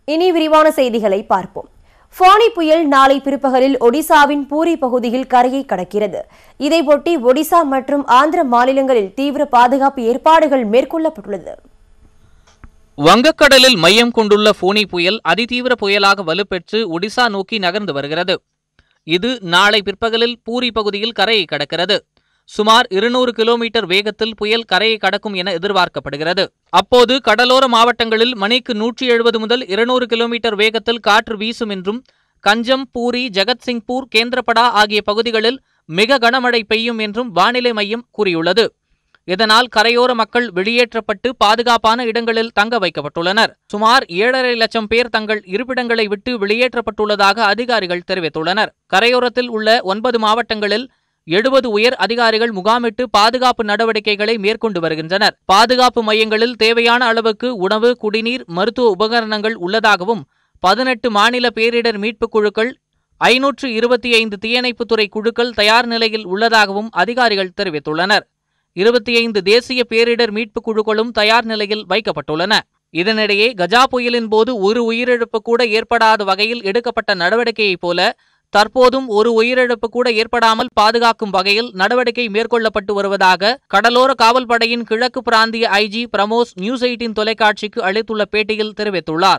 இனி விரிவான செய்திகளை பார்ப்போம் ஃபோனி புயல் நாளை பிற்பகலில் ஒடிசாவின் பூரி பகுதியில் கரையை கடக்கிறது இதையொட்டி ஒடிசா மற்றும் ஆந்திர மாநிலங்களில் தீவிர பாதுகாப்பு ஏற்பாடுகள் மேற்கொள்ளப்பட்டுள்ளது வங்கக்கடலில் மையம் கொண்டுள்ள ஃபோனி புயல் அதிதீவிர புயலாக வலுப்பெற்று ஒடிசா நோக்கி நகர்ந்து வருகிறது இது நாளை பிற்பகலில் பூரி பகுதியில் கரையை கடக்கிறது சுமார் இருநூறு கிலோமீட்டர் வேகத்தில் புயல் கரையை கடக்கும் என எதிர்பார்க்கப்படுகிறது அப்போது கடலோர மாவட்டங்களில் மணிக்கு நூற்றி எழுபது முதல் இருநூறு கிலோமீட்டர் வேகத்தில் காற்று வீசும் என்றும் கஞ்சம் பூரி ஜெகத்சிங்பூர் கேந்திரபடா ஆகிய பகுதிகளில் மிக கனமழை பெய்யும் என்றும் வானிலை மையம் கூறியுள்ளது இதனால் கரையோர மக்கள் வெளியேற்றப்பட்டு பாதுகாப்பான இடங்களில் தங்க வைக்கப்பட்டுள்ளனர் சுமார் ஏழரை லட்சம் பேர் தங்கள் இருப்பிடங்களை விட்டு வெளியேற்றப்பட்டுள்ளதாக அதிகாரிகள் தெரிவித்துள்ளனர் கரையோரத்தில் உள்ள ஒன்பது மாவட்டங்களில் எழுபது உயர் அதிகாரிகள் முகாமிட்டு பாதுகாப்பு நடவடிக்கைகளை மேற்கொண்டு வருகின்றனர் பாதுகாப்பு மையங்களில் தேவையான அளவுக்கு உணவு குடிநீர் மருத்துவ உபகரணங்கள் உள்ளதாகவும் பதினெட்டு மாநில பேரிடர் மீட்புக் குழுக்கள் ஐநூற்று இருபத்தி ஐந்து தீயணைப்புத்துறை குழுக்கள் தயார் நிலையில் உள்ளதாகவும் அதிகாரிகள் தெரிவித்துள்ளனர் இருபத்தி ஐந்து தேசிய பேரிடர் மீட்புக் குழுக்களும் தயார் நிலையில் வைக்கப்பட்டுள்ளன இதனிடையே கஜா புயலின் போது ஒரு உயிரிழப்பு கூட ஏற்படாத வகையில் எடுக்கப்பட்ட நடவடிக்கையைப் போல தற்போதும் ஒரு உயிரிழப்பு கூட ஏற்படாமல் பாதுகாக்கும் வகையில் நடவடிக்கை மேற்கொள்ளப்பட்டு வருவதாக கடலோர காவல்படையின் கிழக்கு பிராந்திய ஐஜி பிரமோஸ் நியூஸ் எயிட்டின் தொலைக்காட்சிக்கு அளித்துள்ள பேட்டியில் தெரிவித்துள்ளார்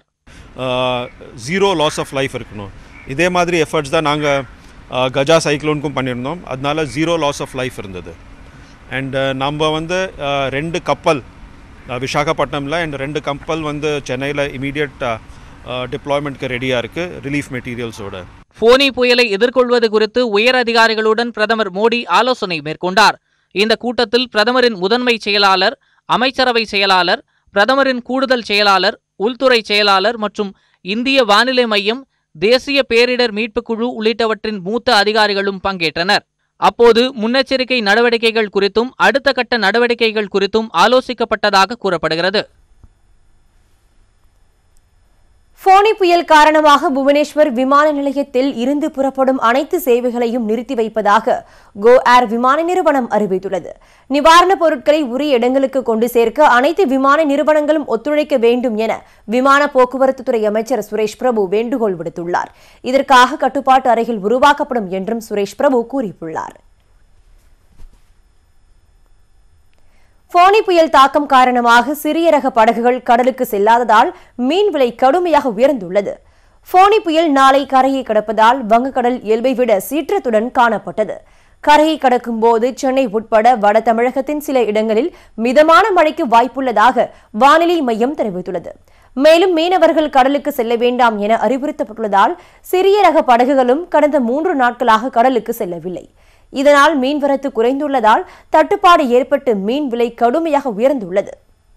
ஜீரோ லாஸ் ஆஃப் லைஃப் இருக்கணும் இதே மாதிரி எஃபர்ட்ஸ் தான் நாங்கள் கஜா சைக்ளோனுக்கும் பண்ணியிருந்தோம் அதனால ஜீரோ லாஸ் ஆஃப் லைஃப் இருந்தது அண்ட் நம்ம வந்து அஹ், ரெண்டு கப்பல் அஹ், விசாகப்பட்டினமில் அண்ட் ரெண்டு கப்பல் வந்து சென்னையில் இமீடியட் டிப்ளாய்மெண்ட்க்கு ரெடியாக இருக்குது ரிலீஃப் மெட்டீரியல்ஸோட ஃபோனி புயலை எதிர்கொள்வது குறித்து உயர் அதிகாரிகளுடன் பிரதமர் மோடி ஆலோசனை மேற்கொண்டார் இந்த கூட்டத்தில் பிரதமரின் முதன்மை செயலாளர் அமைச்சரவை செயலாளர் பிரதமரின் கூடுதல் செயலாளர் உள்துறை செயலாளர் மற்றும் இந்திய வானிலை மையம் தேசிய பேரிடர் மீட்புக் குழு உள்ளிட்டவற்றின் மூத்த அதிகாரிகளும் பங்கேற்றனர் அப்போது முன்னெச்சரிக்கை நடவடிக்கைகள் குறித்தும் அடுத்த கட்ட நடவடிக்கைகள் குறித்தும் ஆலோசிக்கப்பட்டதாக கூறப்படுகிறது ஃபோனி புயல் காரணமாக புவனேஸ்வர் விமான நிலையத்தில் இருந்து புறப்படும் அனைத்து சேவைகளையும் நிறுத்தி வைப்பதாக கோ ஏர் விமான நிறுவனம் அறிவித்துள்ளது நிவாரணப் பொருட்களை உரிய இடங்களுக்கு கொண்டு சேர்க்க அனைத்து விமான நிறுவனங்களும் ஒத்துழைக்க வேண்டும் என விமான போக்குவரத்து துறை அமைச்சர் சுரேஷ் பிரபு வேண்டுகோள் விடுத்துள்ளார் இதற்காக கட்டுப்பாட்டு அறைகள் உருவாக்கப்படும் என்றும் சுரேஷ் பிரபு கூறியுள்ளார் ஃபோனி புயல் தாக்கம் காரணமாக சிறிய ரக படகுகள் கடலுக்கு செல்லாததால் மீன் விலை கடுமையாக உயர்ந்துள்ளது ஃபோனி புயல் நாளை கரையை கடப்பதால் வங்கக்கடல் இயல்பை விட சீற்றத்துடன் காணப்பட்டது கரையை கடக்கும் போது சென்னை உட்பட வட தமிழகத்தின் சில இடங்களில் மிதமான மழைக்கு வாய்ப்புள்ளதாக வானிலை மையம் தெரிவித்துள்ளது மேலும் மீனவர்கள் கடலுக்கு செல்ல வேண்டாம் என அறிவுறுத்தப்பட்டுள்ளதால் சிறிய ரக படகுகளும் கடந்த மூன்று நாட்களாக கடலுக்கு செல்லவில்லை இதனால் மீன்வரத்து குறைந்துள்ளதால் தட்டுப்பாடு ஏற்பட்டு மீன் விலை கடுமையாக உயர்ந்துள்ளது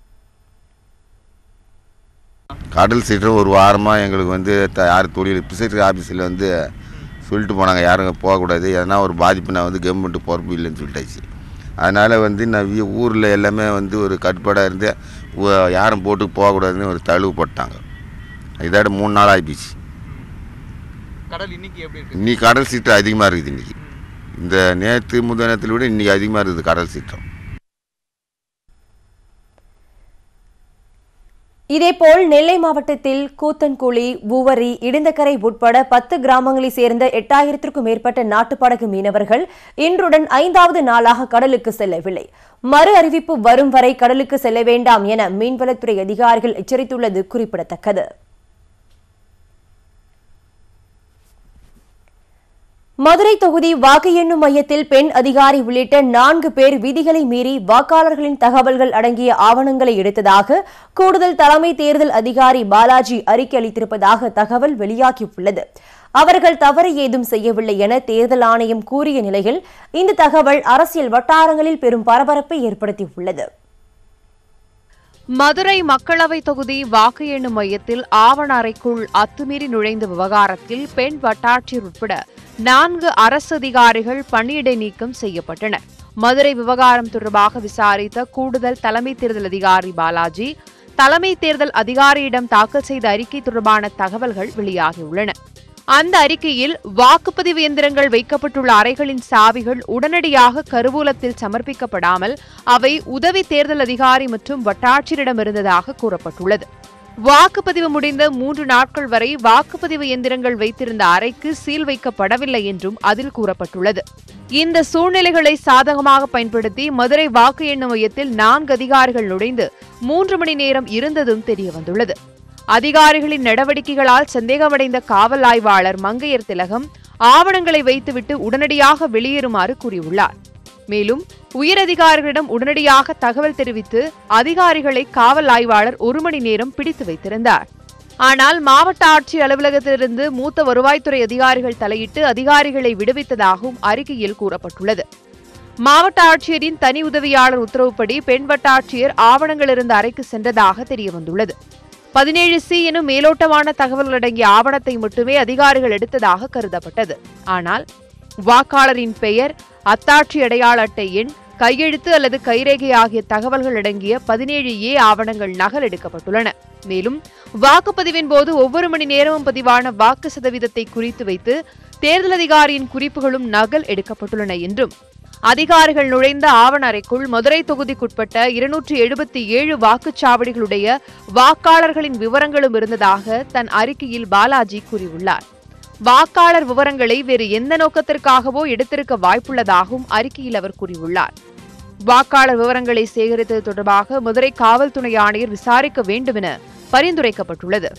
கடல் சீற்றம் ஒரு வாரமாக எங்களுக்கு வந்து த- யார் தொழில் பிசிக்ஸ் ஆஃபீஸில் வந்து சொல்லிட்டு போனாங்க யாரும் போகக்கூடாது எதனா ஒரு பாதிப்புனா வந்து கவர்மெண்ட் பொறுப்பு இல்லைன்னு சொல்லிட்டாச்சு அதனால் வந்து நான் வீ- ஊரில் எல்லாமே வந்து ஒரு கட்டுப்பாடாக இருந்து ஊ- யாரும் போட்டுக்கு போகக்கூடாதுன்னு ஒரு தழுவு போட்டாங்க இதோட மூணு நாள் ஆகிப்போச்சு கடல் இன்னைக்கு எப்படி இருக்கு இன்னைக்கு கடல் சீற்றம் அதிகமாக இருக்குது இன்றைக்கி இந்த நேற்று முந்தினத்தில் விட இன்றைக்கி அதிகமாக இருக்குது கடல் சீற்றம் இதேபோல் நெல்லை மாவட்டத்தில் கூத்தன்குழி பூவரி இடிந்தக்கரை உட்பட பத்து கிராமங்களைச் சேர்ந்த எட்டாயிரத்திற்கும் மேற்பட்ட நாட்டுப்படகு மீனவர்கள் இன்றுடன் ஐந்தாவது நாளாக கடலுக்கு செல்லவில்லை மறு அறிவிப்பு வரும் வரை கடலுக்கு செல்ல வேண்டாம் என மீன்வளத்துறை அதிகாரிகள் எச்சரித்துள்ளது குறிப்பிடத்தக்கது மதுரை தொகுதி வாக்கு எண்ணும் மையத்தில் பெண் அதிகாரி உள்ளிட்ட நான்கு பேர் விதிகளை மீறி வாக்காளர்களின் தகவல்கள் அடங்கிய ஆவணங்களை எடுத்ததாக கூடுதல் தலைமை தேர்தல் அதிகாரி பாலாஜி அறிக்கை அளித்திருப்பதாக தகவல் வெளியாகியுள்ளது அவர்கள் தவறு ஏதும் செய்யவில்லை என தேர்தல் ஆணையம் கூறிய நிலையில் இந்த தகவல் அரசியல் வட்டாரங்களில் பெரும் பரபரப்பை ஏற்படுத்தியுள்ளது மதுரை மக்களவை தொகுதி வாக்கு எண்ணும் மையத்தில் ஆவண அறைக்குள் அத்துமீறி நுழைந்த விவகாரத்தில் பெண் வட்டாட்சியர் உட்பட நான்கு அரசு அதிகாரிகள் பணியிடை நீக்கம் செய்யப்பட்டனர் மதுரை விவகாரம் தொடர்பாக விசாரித்த கூடுதல் தலைமை தேர்தல் அதிகாரி பாலாஜி தலைமை தேர்தல் அதிகாரியிடம் தாக்கல் செய்த அறிக்கை தொடர்பான தகவல்கள் வெளியாகியுள்ளன அந்த அறிக்கையில் வாக்குப்பதிவு இயந்திரங்கள் வைக்கப்பட்டுள்ள அறைகளின் சாவிகள் உடனடியாக கருவூலத்தில் சமர்ப்பிக்கப்படாமல் அவை உதவி தேர்தல் அதிகாரி மற்றும் வட்டாட்சியரிடம் இருந்ததாக கூறப்பட்டுள்ளது வாக்குப்பதிவு முடிந்த மூன்று நாட்கள் வரை வாக்குப்பதிவு எந்திரங்கள் வைத்திருந்த அறைக்கு சீல் வைக்கப்படவில்லை என்றும் அதில் கூறப்பட்டுள்ளது இந்த சூழ்நிலைகளை சாதகமாக பயன்படுத்தி மதுரை வாக்கு எண்ணும் மையத்தில் நான்கு அதிகாரிகள் நுழைந்து மூன்று மணி நேரம் இருந்ததும் தெரியவந்துள்ளது அதிகாரிகளின் நடவடிக்கைகளால் சந்தேகமடைந்த காவல் ஆய்வாளர் மங்கையர் திலகம் ஆவணங்களை வைத்துவிட்டு உடனடியாக வெளியேறுமாறு கூறியுள்ளார் மேலும் உயரதிகாரிகளிடம் உடனடியாக தகவல் தெரிவித்து அதிகாரிகளை காவல் ஆய்வாளர் ஒரு மணி நேரம் பிடித்து வைத்திருந்தார் ஆனால் மாவட்ட ஆட்சியர் அலுவலகத்திலிருந்து மூத்த வருவாய்த்துறை அதிகாரிகள் தலையிட்டு அதிகாரிகளை விடுவித்ததாகவும் அறிக்கையில் கூறப்பட்டுள்ளது மாவட்ட ஆட்சியரின் தனி உதவியாளர் உத்தரவுப்படி பெண் வட்டாட்சியர் ஆவணங்கள் இருந்த அறைக்கு சென்றதாக தெரியவந்துள்ளது பதினேழு சி எனும் மேலோட்டமான தகவல்கள் அடங்கிய ஆவணத்தை மட்டுமே அதிகாரிகள் எடுத்ததாக கருதப்பட்டது ஆனால் வாக்காளரின் பெயர் அத்தாட்சி அடையாள அட்டை எண் கையெழுத்து அல்லது கைரேகை ஆகிய தகவல்கள் அடங்கிய பதினேழு ஏ ஆவணங்கள் நகல் எடுக்கப்பட்டுள்ளன மேலும் வாக்குப்பதிவின் போது ஒவ்வொரு மணி நேரமும் பதிவான வாக்கு சதவீதத்தை குறித்து வைத்து தேர்தல் அதிகாரியின் குறிப்புகளும் நகல் எடுக்கப்பட்டுள்ளன என்றும் அதிகாரிகள் நுழைந்த ஆவண அறைக்குள் மதுரை தொகுதிக்குட்பட்ட இருநூற்றி எழுபத்தி ஏழு வாக்குச்சாவடிகளுடைய வாக்காளர்களின் விவரங்களும் இருந்ததாக தன் அறிக்கையில் பாலாஜி கூறியுள்ளார் வாக்காளர் விவரங்களை வேறு எந்த நோக்கத்திற்காகவோ எடுத்திருக்க வாய்ப்புள்ளதாகவும் அறிக்கையில் அவர் கூறியுள்ளார் வாக்காளர் விவரங்களை சேகரித்தது தொடர்பாக மதுரை காவல் துணை ஆணையர் விசாரிக்க வேண்டும் என பரிந்துரைக்கப்பட்டுள்ளது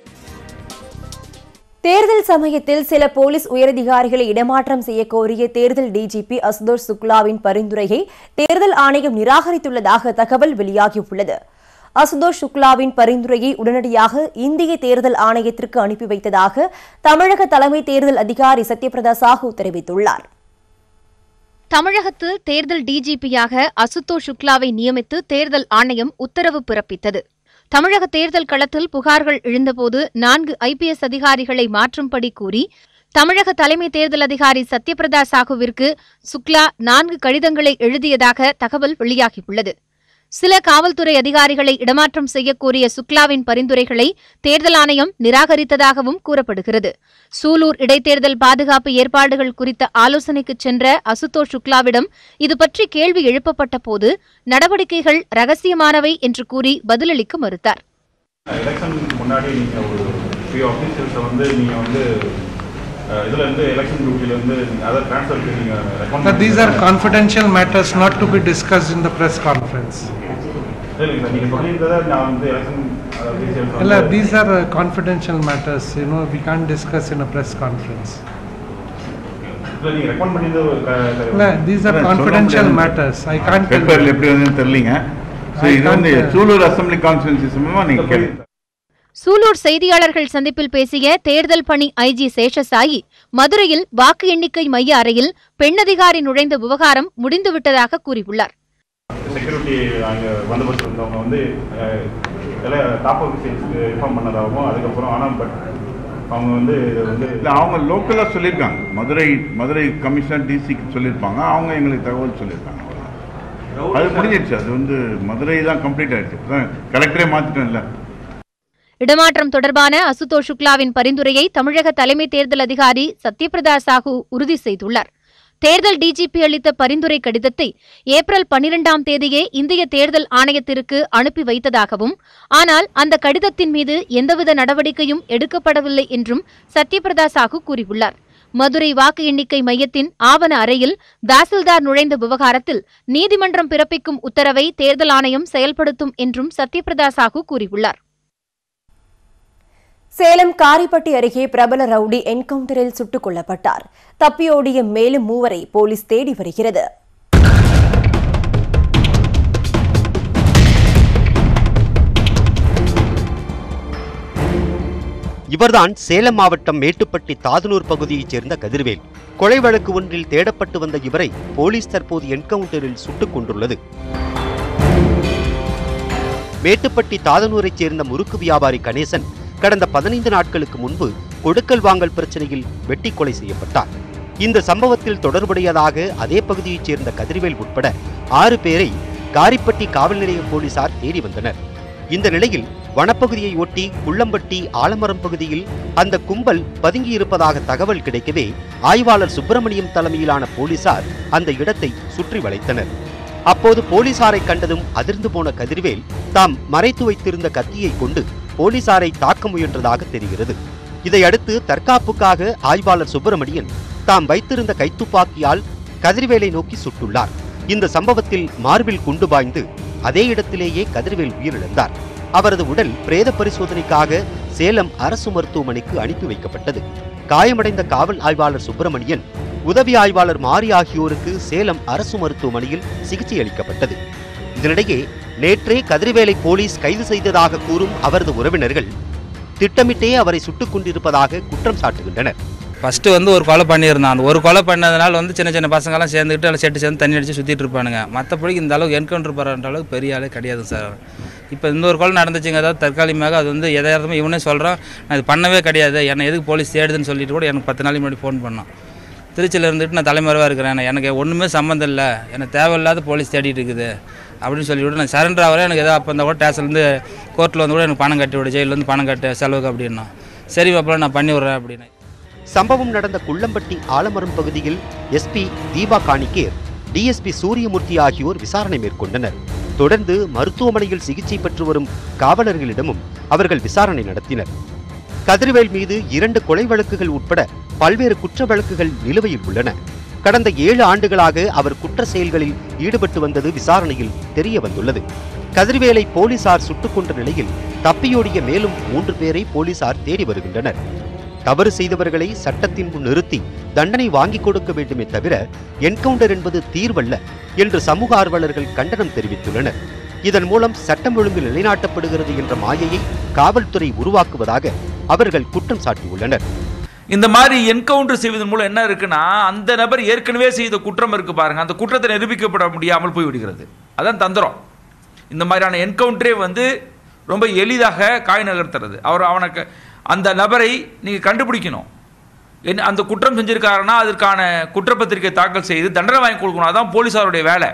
தேர்தல் சமயத்தில் சில போலீஸ் உயரதிகாரிகளை இடமாற்றம் செய்ய கோரிய தேர்தல் டிஜிபி அசுதோஷ் சுக்லாவின் பரிந்துரையை தேர்தல் ஆணையம் நிராகரித்துள்ளதாக தகவல் வெளியாகியுள்ளது அசுதோஷ் சுக்லாவின் பரிந்துரையை உடனடியாக இந்திய தேர்தல் ஆணையத்திற்கு அனுப்பி வைத்ததாக தமிழக தலைமை தேர்தல் அதிகாரி சத்யபிரதா சாஹூ தெரிவித்துள்ளார் தமிழகத்தில் தேர்தல் டிஜிபியாக அசுதோஷ் சுக்லாவை நியமித்து தேர்தல் ஆணையம் உத்தரவு பிறப்பித்தது தமிழக தேர்தல் களத்தில் புகார்கள் எழுந்தபோது நான்கு ஐபிஎஸ் அதிகாரிகளை மாற்றும்படி கூறி தமிழக தலைமை தேர்தல் அதிகாரி சத்யபிரதா சாஹுவிற்கு சுக்லா நான்கு கடிதங்களை எழுதியதாக தகவல் வெளியாகியுள்ளது சில காவல்துறை அதிகாரிகளை இடமாற்றம் செய்யக் கோரிய சுக்லாவின் பரிந்துரைகளை தேர்தல் ஆணையம் நிராகரித்ததாகவும் கூறப்படுகிறது சூலூர் இடைத்தேர்தல் பாதுகாப்பு ஏற்பாடுகள் குறித்த ஆலோசனைக்கு சென்ற அசுதோஷ் சுக்லாவிடம் இது பற்றி கேள்வி எழுப்பப்பட்ட போது நடவடிக்கைகள் ரகசியமானவை என்று கூறி பதிலளிக்க மறுத்தார் எலெக்ஷன் முன்னாடி நீங்கள் ஒரு ஃப்ரீ ஆஃபீஸர்ஸை வந்து நீங்கள் வந்து அஹ், இதுல இருந்து எலெக்ஷன் டியூட்டில இருந்து அதை ட்ரான்ஸ்ஃபருக்கு நீங்கள் recommend But these are confidential matters not to be discussed in the press conference. இல்லைங்க சார் நீங்கள் சொல்லியிருந்ததை நான் வந்து election officers Ella, these are uh, confidential matters, you know, we can't discuss in a press conference. இல்லை நீங்கள் recommend பண்ணியிருந்தது ஒரு க- க- Ella, these are சொல்ல confidential முடியாது. matters, I can't tell பேப்பர்ல you. எப்படி வந்து தெரியலீங்க ஸோ I இது வந்து can't, uh, Sulur assembly constituency சம்பந்தமா நீங்க கேள்வி சூலூர் செய்தியாளர்கள் சந்திப்பில் பேசிய தேர்தல் பணி ஐஜி சேஷசாயி மதுரையில் வாக்கு எண்ணிக்கை மைய அறையில் பெண் அதிகாரி நுழைந்த விவகாரம் முடிந்துவிட்டதாக கூறியுள்ளார் செக்யூரிட்டி அங்கே பந்தோபஸ்து இருந்தவங்க வந்து அஹ், எல்லாம் டாப் ஆஃபீஸர்ஸ்க்கு இன்ஃபார்ம் பண்ணதாகவும் அதுக்கப்புறம் ஆனால் பட் அவங்க வந்து இது வந்து இல்லை அவங்க லோக்கலாக சொல்லியிருக்காங்க மதுரை மதுரை கமிஷனர் டிசிக்கு சொல்லியிருப்பாங்க அவங்க எங்களுக்கு தகவல் சொல்லியிருக்காங்க அவ்வளவுதான். அது முடிஞ்சிருச்சு அது வந்து மதுரை தான் கம்ப்ளீட் ஆயிடுச்சு கலெக்டரே மாற்றிட்டோம் இல்லை இடமாற்றம் தொடர்பான அசுதோஷ் சுக்லாவின் பரிந்துரையை தமிழக தலைமை தேர்தல் அதிகாரி சத்யபிரதா சாஹூ உறுதி செய்துள்ளார் தேர்தல் டிஜிபி அளித்த பரிந்துரை கடிதத்தை ஏப்ரல் பனிரெண்டாம் தேதியே இந்திய தேர்தல் ஆணையத்திற்கு அனுப்பி வைத்ததாகவும் ஆனால் அந்த கடிதத்தின் மீது எந்தவித நடவடிக்கையும் எடுக்கப்படவில்லை என்றும் சத்யபிரதா சாஹூ கூறியுள்ளார் மதுரை வாக்கு எண்ணிக்கை மையத்தின் ஆவண அறையில் தாசில்தார் நுழைந்த விவகாரத்தில் நீதிமன்றம் பிறப்பிக்கும் உத்தரவை தேர்தல் ஆணையம் செயல்படுத்தும் என்றும் சத்யபிரதா சாஹூ கூறியுள்ளார் சேலம் காரிப்பட்டி அருகே பிரபல ரவுடி என்கவுண்டரில் சுட்டுக் கொல்லப்பட்டார் தப்பியோடிய மேலும் மூவரை போலீஸ் தேடி வருகிறது இவர்தான் சேலம் மாவட்டம் மேட்டுப்பட்டி தாதனூர் பகுதியைச் சேர்ந்த கதிர்வேல் கொலை வழக்கு ஒன்றில் தேடப்பட்டு வந்த இவரை போலீஸ் தற்போது என்கவுண்டரில் சுட்டுக் கொண்டுள்ளது மேட்டுப்பட்டி தாதனூரைச் சேர்ந்த முறுக்கு வியாபாரி கணேசன் கடந்த பதினைந்து நாட்களுக்கு முன்பு கொடுக்கல் வாங்கல் பிரச்சனையில் வெட்டி கொலை செய்யப்பட்டார் இந்த சம்பவத்தில் தொடர்புடையதாக அதே பகுதியைச் சேர்ந்த கதிர்வேல் உட்பட ஆறு பேரை காரிப்பட்டி காவல் நிலைய போலீசார் தேடி வந்தனர் இந்த நிலையில் வனப்பகுதியை ஒட்டி குள்ளம்பட்டி ஆலமரம் பகுதியில் அந்த கும்பல் பதுங்கியிருப்பதாக தகவல் கிடைக்கவே ஆய்வாளர் சுப்பிரமணியம் தலைமையிலான போலீசார் அந்த இடத்தை சுற்றி வளைத்தனர் அப்போது போலீசாரை கண்டதும் அதிர்ந்து போன கதிர்வேல் தாம் மறைத்து வைத்திருந்த கத்தியை கொண்டு போலீசாரை தாக்க முயன்றதாக தெரிகிறது இதையடுத்து தற்காப்புக்காக ஆய்வாளர் சுப்பிரமணியன் தாம் வைத்திருந்த கைத்துப்பாக்கியால் கதிர்வேலை நோக்கி சுட்டுள்ளார் இந்த சம்பவத்தில் மார்பில் குண்டு பாய்ந்து அதே இடத்திலேயே கதிர்வேல் உயிரிழந்தார் அவரது உடல் பிரேத பரிசோதனைக்காக சேலம் அரசு மருத்துவமனைக்கு அனுப்பி வைக்கப்பட்டது காயமடைந்த காவல் ஆய்வாளர் சுப்பிரமணியன் உதவி ஆய்வாளர் மாரி ஆகியோருக்கு சேலம் அரசு மருத்துவமனையில் சிகிச்சை அளிக்கப்பட்டது இதனிடையே நேற்றே கதிர்வேலை போலீஸ் கைது செய்ததாக கூறும் அவரது உறவினர்கள் திட்டமிட்டே அவரை சுட்டுக் கொண்டிருப்பதாக குற்றம் சாட்டுகின்றனர் ஃபஸ்ட்டு வந்து ஒரு கொலை பண்ணியிருந்தான் அந்த ஒரு கொலை பண்ணதுனால வந்து சின்ன சின்ன பசங்கள்லாம் சேர்ந்துக்கிட்டு அதில் செட்டு சேர்ந்து தண்ணி அடித்து சுற்றிட்டு இருப்பானுங்க மற்றபடி இந்த அளவுக்கு என்கவுண்டர் பண்ணுற அளவுக்கு பெரிய ஆளே கிடையாது சார் இப்போ இந்த ஒரு கொலை நடந்துச்சுங்க அதாவது தற்காலிகமாக அது வந்து எதார்த்தமாக இவனே சொல்கிறான் நான் இது பண்ணவே கிடையாது என்னை எதுக்கு போலீஸ் தேடுதுன்னு சொல்லிட்டு கூட எனக்கு பத்து நாளைக்கு முன்னாடி ஃபோன் பண்ணான் திருச்சியில் இருந்துட்டு நான் தலைமறைவாக இருக்கிறேன் எனக்கு ஒன்றுமே சம்மந்தம் இல்லை எனக்கு தேவையில்லாத போலீஸ் தேடிட்டு இருக்குது அப்படின்னு சொல்லிவிட்டு நான் சரண்டர் ஆகிறேன் எனக்கு ஏதோ அப்போ இந்த கூட ஸ்டேஷன்லேருந்து கோர்ட்டில் வந்து கூட எனக்கு பணம் கட்டி விடு ஜெயிலில் வந்து பணம் கட்டு செலவுக்கு அப்படின்னா சரி மாப்பிள்ள நான் பண்ணி விட்றேன் அப்படின்னு சம்பவம் நடந்த குள்ளம்பட்டி ஆலமரம் பகுதியில் எஸ்பி தீபா காணிக்கேர் டிஎஸ்பி சூரியமூர்த்தி ஆகியோர் விசாரணை மேற்கொண்டனர் தொடர்ந்து மருத்துவமனையில் சிகிச்சை பெற்று வரும் காவலர்களிடமும் அவர்கள் விசாரணை நடத்தினர் கதிர்வேல் மீது இரண்டு கொலை வழக்குகள் உட்பட பல்வேறு குற்ற வழக்குகள் நிலுவையில் உள்ளன கடந்த ஏழு ஆண்டுகளாக அவர் குற்ற செயல்களில் ஈடுபட்டு வந்தது விசாரணையில் தெரிய வந்துள்ளது கதிர்வேலை போலீசார் சுட்டுக் கொன்ற நிலையில் தப்பியோடிய மேலும் மூன்று பேரை போலீசார் தேடி வருகின்றனர் தவறு செய்தவர்களை சட்டத்தின் முன் நிறுத்தி தண்டனை வாங்கிக் கொடுக்க வேண்டுமே தவிர என்கவுண்டர் என்பது தீர்வல்ல என்று சமூக ஆர்வலர்கள் கண்டனம் தெரிவித்துள்ளனர் இதன் மூலம் சட்டம் ஒழுங்கு நிலைநாட்டப்படுகிறது என்ற மாயையை காவல்துறை உருவாக்குவதாக அவர்கள் குற்றம் சாட்டியுள்ளனர் இந்த மாதிரி என்கவுண்டர் செய்வதன் மூலம் என்ன இருக்குன்னா அந்த நபர் ஏற்கனவே செய்த குற்றம் இருக்கு பாருங்க அந்த குற்றத்தை நிரூபிக்கப்பட முடியாமல் போய் விடுகிறது அதான் தந்திரம் இந்த மாதிரியான என்கவுண்டரே வந்து ரொம்ப எளிதாக காய் நகர்த்துறது அவர் அவனுக்கு அந்த நபரை நீங்கள் கண்டுபிடிக்கணும் என்ன அந்த குற்றம் செஞ்சிருக்காருன்னா அதற்கான குற்றப்பத்திரிகை தாக்கல் செய்து தண்டனை வாங்கி கொடுக்கணும் அதான் போலீஸாருடைய வேலை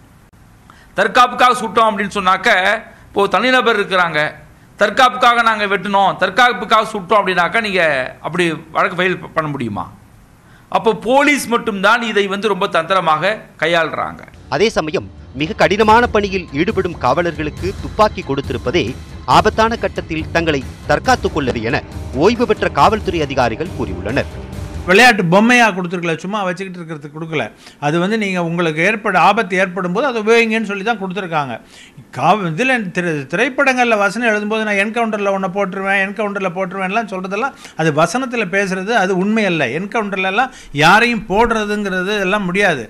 தற்காப்புக்காக சுட்டோம் அப்படின்னு சொன்னாக்க இப்போது தனிநபர் இருக்கிறாங்க தற்காப்புக்காக நாங்கள் வெட்டினோம் தற்காப்புக்காக சுட்டோம் அப்படின்னாக்கா நீங்கள் அப்படி வழக்கு ஃபைல் பண்ண முடியுமா அப்போ போலீஸ் மட்டும்தான் இதை வந்து ரொம்ப தந்திரமாக கையாளுறாங்க அதே சமயம் மிக கடினமான பணியில் ஈடுபடும் காவலர்களுக்கு துப்பாக்கி கொடுத்திருப்பதே ஆபத்தான கட்டத்தில் தங்களை தற்காத்துக் கொள்ளது என ஓய்வு பெற்ற காவல்துறை அதிகாரிகள் கூறியுள்ளனர் விளையாட்டு பொம்மையாக கொடுத்துருக்கல சும்மா வச்சுக்கிட்டு இருக்கிறதுக்கு கொடுக்கல அது வந்து நீங்கள் உங்களுக்கு ஏற்பட ஆபத்து ஏற்படும் போது அதை உபயோகிங்கன்னு சொல்லி தான் கொடுத்துருக்காங்க கா இதில் திரை திரைப்படங்களில் வசனம் எழுதும்போது நான் என்கவுண்டரில் ஒன்றை போட்டுருவேன் என்கவுண்டரில் போட்டுருவேன்லாம் சொல்கிறதெல்லாம் அது வசனத்தில் பேசுகிறது அது உண்மை அல்ல என்கவுண்டர்லலாம் யாரையும் போடுறதுங்கிறது எல்லாம் முடியாது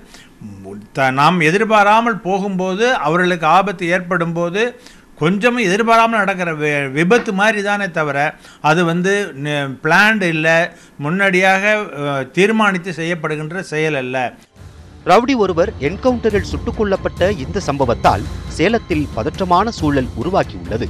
த நாம் எதிர்பாராமல் போகும்போது அவர்களுக்கு ஆபத்து ஏற்படும் போது கொஞ்சமும் எதிர்பாராமல் நடக்கிற வி விபத்து மாதிரி தானே தவிர அது வந்து பிளான்டு இல்லை முன்னாடியாக அஹ், தீர்மானித்து செய்யப்படுகின்ற செயல் அல்ல ரவுடி ஒருவர் என்கவுண்டரில் சுட்டுக் கொல்லப்பட்ட இந்த சம்பவத்தால் சேலத்தில் பதற்றமான சூழல் உருவாகியுள்ளது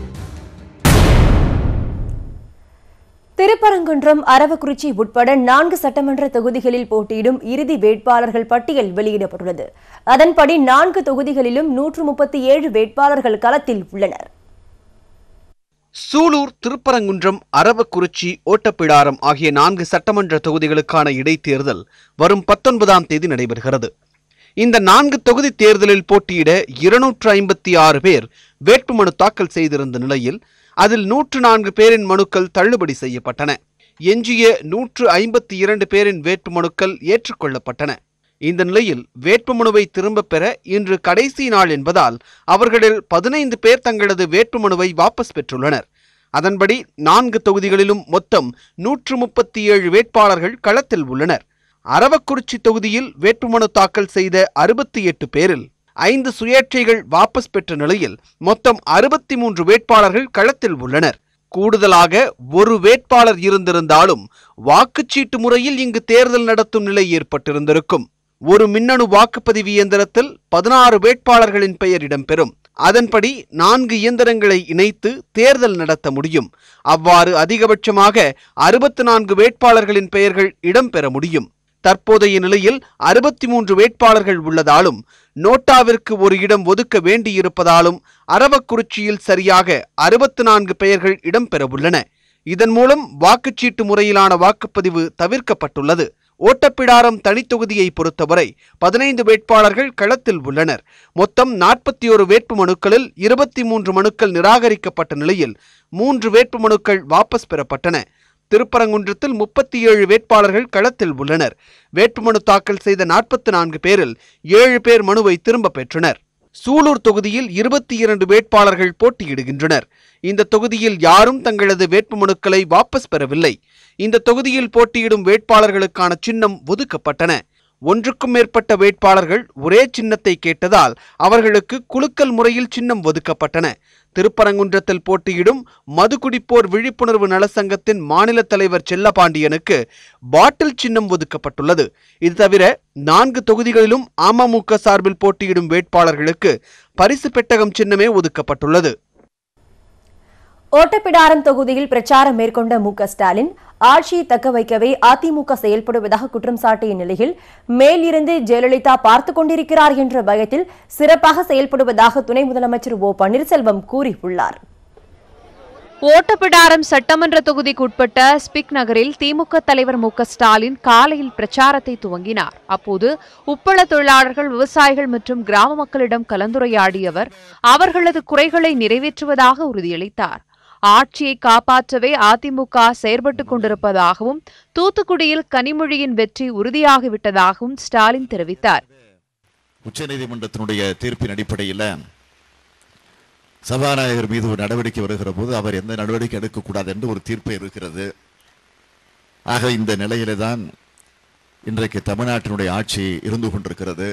திருப்பரங்குன்றம் அரவக்குறிச்சி உட்பட நான்கு சட்டமன்ற தொகுதிகளில் போட்டியிடும் இறுதி வேட்பாளர்கள் பட்டியல் வெளியிடப்பட்டுள்ளது அதன்படி நான்கு தொகுதிகளிலும் நூற்று முப்பத்தி ஏழு வேட்பாளர்கள் களத்தில் உள்ளனர் சூலூர் திருப்பரங்குன்றம் அரவக்குறிச்சி ஓட்டப்பிடாரம் ஆகிய நான்கு சட்டமன்ற தொகுதிகளுக்கான இடைத்தேர்தல் வரும் பத்தொன்பதாம் தேதி நடைபெறுகிறது இந்த நான்கு தொகுதி தேர்தலில் போட்டியிட இருநூற்று ஐம்பத்தி ஆறு பேர் வேட்புமனு தாக்கல் செய்திருந்த நிலையில் அதில் நூற்று நான்கு பேரின் மனுக்கள் தள்ளுபடி செய்யப்பட்டன எஞ்சிய நூற்று ஐம்பத்தி இரண்டு பேரின் வேட்புமனுக்கள் ஏற்றுக்கொள்ளப்பட்டன இந்த நிலையில் வேட்புமனுவை திரும்பப் பெற இன்று கடைசி நாள் என்பதால் அவர்களில் பதினைந்து பேர் தங்களது வேட்புமனுவை வாபஸ் பெற்றுள்ளனர் அதன்படி நான்கு தொகுதிகளிலும் மொத்தம் நூற்று முப்பத்தி ஏழு வேட்பாளர்கள் களத்தில் உள்ளனர் அரவக்குறிச்சி தொகுதியில் வேட்புமனு தாக்கல் செய்த அறுபத்தி எட்டு பேரில் ஐந்து சுயேட்சைகள் வாபஸ் பெற்ற நிலையில் மொத்தம் அறுபத்தி மூன்று வேட்பாளர்கள் களத்தில் உள்ளனர் கூடுதலாக ஒரு வேட்பாளர் இருந்திருந்தாலும் வாக்குச்சீட்டு முறையில் இங்கு தேர்தல் நடத்தும் நிலை ஏற்பட்டிருந்திருக்கும் ஒரு மின்னணு வாக்குப்பதிவு இயந்திரத்தில் பதினாறு வேட்பாளர்களின் பெயர் இடம்பெறும் அதன்படி நான்கு இயந்திரங்களை இணைத்து தேர்தல் நடத்த முடியும் அவ்வாறு அதிகபட்சமாக அறுபத்து நான்கு வேட்பாளர்களின் பெயர்கள் இடம்பெற முடியும் தற்போதைய நிலையில் அறுபத்தி மூன்று வேட்பாளர்கள் உள்ளதாலும் நோட்டாவிற்கு ஒரு இடம் ஒதுக்க வேண்டியிருப்பதாலும் அரவக்குறிச்சியில் சரியாக அறுபத்து நான்கு பெயர்கள் இடம்பெற உள்ளன இதன் மூலம் வாக்குச்சீட்டு முறையிலான வாக்குப்பதிவு தவிர்க்கப்பட்டுள்ளது ஓட்டப்பிடாரம் தனித்தொகுதியை பொறுத்தவரை பதினைந்து வேட்பாளர்கள் களத்தில் உள்ளனர் மொத்தம் நாற்பத்தி ஒரு வேட்பு மனுக்களில் இருபத்தி மூன்று மனுக்கள் நிராகரிக்கப்பட்ட நிலையில் மூன்று வேட்பு மனுக்கள் வாபஸ் பெறப்பட்டன திருப்பரங்குன்றத்தில் முப்பத்தி ஏழு வேட்பாளர்கள் களத்தில் உள்ளனர் வேட்புமனு தாக்கல் செய்த நாற்பத்தி நான்கு பேரில் ஏழு பேர் மனுவை திரும்ப பெற்றனர் சூலூர் தொகுதியில் இருபத்தி இரண்டு வேட்பாளர்கள் போட்டியிடுகின்றனர் இந்த தொகுதியில் யாரும் தங்களது வேட்புமனுக்களை வாபஸ் பெறவில்லை இந்த தொகுதியில் போட்டியிடும் வேட்பாளர்களுக்கான சின்னம் ஒதுக்கப்பட்டன ஒன்றுக்கும் மேற்பட்ட வேட்பாளர்கள் ஒரே சின்னத்தை கேட்டதால் அவர்களுக்கு குலுக்கல் முறையில் சின்னம் ஒதுக்கப்பட்டன திருப்பரங்குன்றத்தில் போட்டியிடும் மது குடிப்போர் விழிப்புணர்வு நலசங்கத்தின் மாநில தலைவர் செல்லபாண்டியனுக்கு பாட்டில் சின்னம் ஒதுக்கப்பட்டுள்ளது இது தவிர நான்கு தொகுதிகளிலும் அமமுக சார்பில் போட்டியிடும் வேட்பாளர்களுக்கு பரிசு பெட்டகம் சின்னமே ஒதுக்கப்பட்டுள்ளது ஓட்டப்பிடாரம் தொகுதியில் பிரச்சாரம் மேற்கொண்ட மு க ஸ்டாலின் ஆட்சியை தக்க வைக்கவே அதிமுக செயல்படுவதாக குற்றம் சாட்டிய நிலையில் மேலிருந்து ஜெயலலிதா பார்த்துக் கொண்டிருக்கிறார் என்ற பயத்தில் சிறப்பாக செயல்படுவதாக துணை முதலமைச்சர் ஓ பன்னீர்செல்வம் கூறியுள்ளார் ஓட்டப்பிடாரம் சட்டமன்ற தொகுதிக்குட்பட்ட ஸ்பிக் நகரில் திமுக தலைவர் மு க ஸ்டாலின் காலையில் பிரச்சாரத்தை துவங்கினார் அப்போது உப்பள தொழிலாளர்கள் விவசாயிகள் மற்றும் கிராம மக்களிடம் கலந்துரையாடிய அவர் அவர்களது குறைகளை நிறைவேற்றுவதாக உறுதியளித்தார் ஆட்சியை காப்பாற்றவே அதிமுக செயற்பட்டுக் கொண்டிருப்பதாகவும் தூத்துக்குடியில் கனிமொழியின் வெற்றி உறுதியாகிவிட்டதாகவும் ஸ்டாலின் தெரிவித்தார் உச்சநீதிமன்றத்தினுடைய தீர்ப்பின் அடிப்படையில் சபாநாயகர் மீது ஒரு நடவடிக்கை வருகிற போது அவர் எந்த நடவடிக்கை எடுக்கக்கூடாது என்று ஒரு தீர்ப்பு இருக்கிறது ஆக இந்த நிலையிலே தான் இன்றைக்கு தமிழ்நாட்டினுடைய ஆட்சி இருந்து கொண்டிருக்கிறது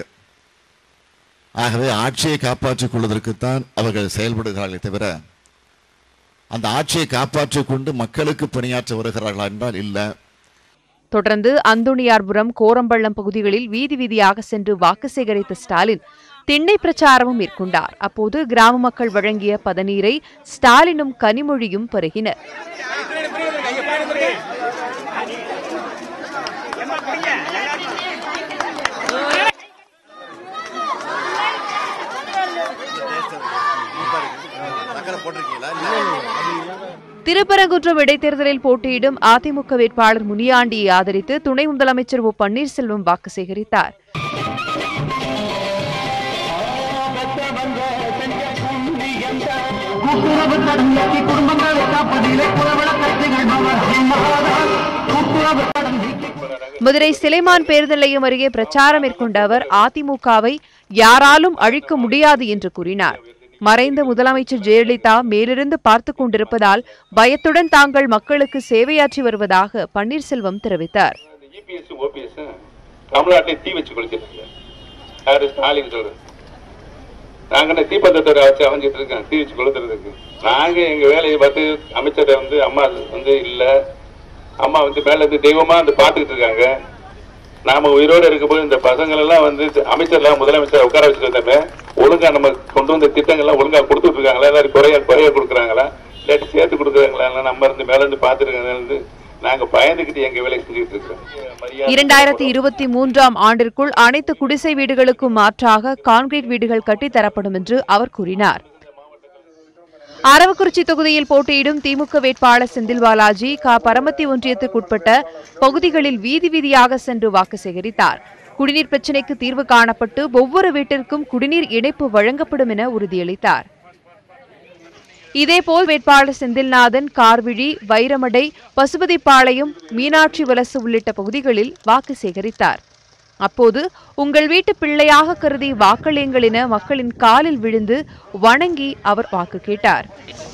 ஆகவே ஆட்சியை காப்பாற்றிக் கொள்வதற்குத்தான் அவர்கள் செயல்படுகிறார்களே தவிர அந்த ஆட்சியை காப்பாற்றிக் கொண்டு மக்களுக்கு பணியாற்ற வருகிறார்களா என்றால் இல்லை தொடர்ந்து அந்தோணியார்புரம் கோரம்பள்ளம் பகுதிகளில் வீதி வீதியாக சென்று வாக்கு சேகரித்த ஸ்டாலின் திண்ணை பிரச்சாரமும் மேற்கொண்டார் அப்போது கிராம மக்கள் வழங்கிய பதநீரை ஸ்டாலினும் கனிமொழியும் பருகினர் திருப்பரங்குன்றம் இடைத்தேர்தலில் போட்டியிடும் அதிமுக வேட்பாளர் முனியாண்டியை ஆதரித்து துணை முதலமைச்சர் ஓ பன்னீர்செல்வம் வாக்கு சேகரித்தார் மதுரை சிலைமான் பேருந்து நிலையம் அருகே பிரச்சாரம் மேற்கொண்ட அவர் அதிமுகவை யாராலும் அழிக்க முடியாது என்று கூறினார் மறைந்த முதலமைச்சர் ஜெயலலிதா மேலிருந்து பார்த்துக் கொண்டிருப்பதால் பயத்துடன் தாங்கள் மக்களுக்கு சேவையாற்றி வருவதாக பன்னீர்செல்வம் தெரிவித்தார் இபிஎஸ் ஓபிஎஸ் தமிழ்நாட்டிலே தீ வச்சு கொளுத்திட்டு யாரு ஸ்டாலின் சொல்றது நாங்க என்ன தீபந்தத்தை வச்சு அமைஞ்சிட்டு இருக்கோம் தீ வச்சு கொளுத்துறதுக்கு நாங்க எங்க வேலையை பார்த்து அமைச்சரை வந்து அம்மா வந்து இல்ல அம்மா வந்து மேல இருந்து தெய்வமா வந்து பாத்துக்கிட்டு இருக்காங்க நாம உயிரோடு இருக்கும்போது இந்த பசங்கள் எல்லாம் வந்து அமைச்சர்லாம் முதலமைச்சர் உட்கார வச்சுட்டு இருந்தமே ஒழுங்கா நம்ம கொண்டு வந்த திட்டங்கள்லாம் ஒழுங்கா கொடுத்துட்டு இருக்காங்களா ஏதாவது குறைய குறைய கொடுக்குறாங்களா இல்லாட்டி சேர்த்து கொடுக்குறாங்களா நம்ம இருந்து மேல இருந்து பாத்துருக்காங்க இருந்து நாங்க பயந்துக்கிட்டு எங்க வேலையை செஞ்சுட்டு இருக்கோம் இரண்டாயிரத்தி இருபத்தி மூன்றாம் ஆண்டிற்குள் அனைத்து குடிசை வீடுகளுக்கும் மாற்றாக கான்கிரீட் வீடுகள் கட்டித்தரப்படும் என்று அவர் கூறினார் அரவக்குறிச்சி தொகுதியில் போட்டியிடும் திமுக வேட்பாளர் செந்தில் பாலாஜி கா பரமத்தி ஒன்றியத்துக்குட்பட்ட பகுதிகளில் வீதி வீதியாக சென்று வாக்கு சேகரித்தார் குடிநீர் பிரச்சினைக்கு தீர்வு காணப்பட்டு ஒவ்வொரு வீட்டிற்கும் குடிநீர் இணைப்பு வழங்கப்படும் என உறுதியளித்தார் இதேபோல் வேட்பாளர் செந்தில்நாதன் கார்விழி வைரமடை பசுபதிப்பாளையம் மீனாட்சி வலசு உள்ளிட்ட பகுதிகளில் வாக்கு சேகரித்தார் அப்போது உங்கள் வீட்டு பிள்ளையாக கருதி வாக்களியுங்கள் என மக்களின் காலில் விழுந்து வணங்கி அவர் வாக்கு கேட்டார்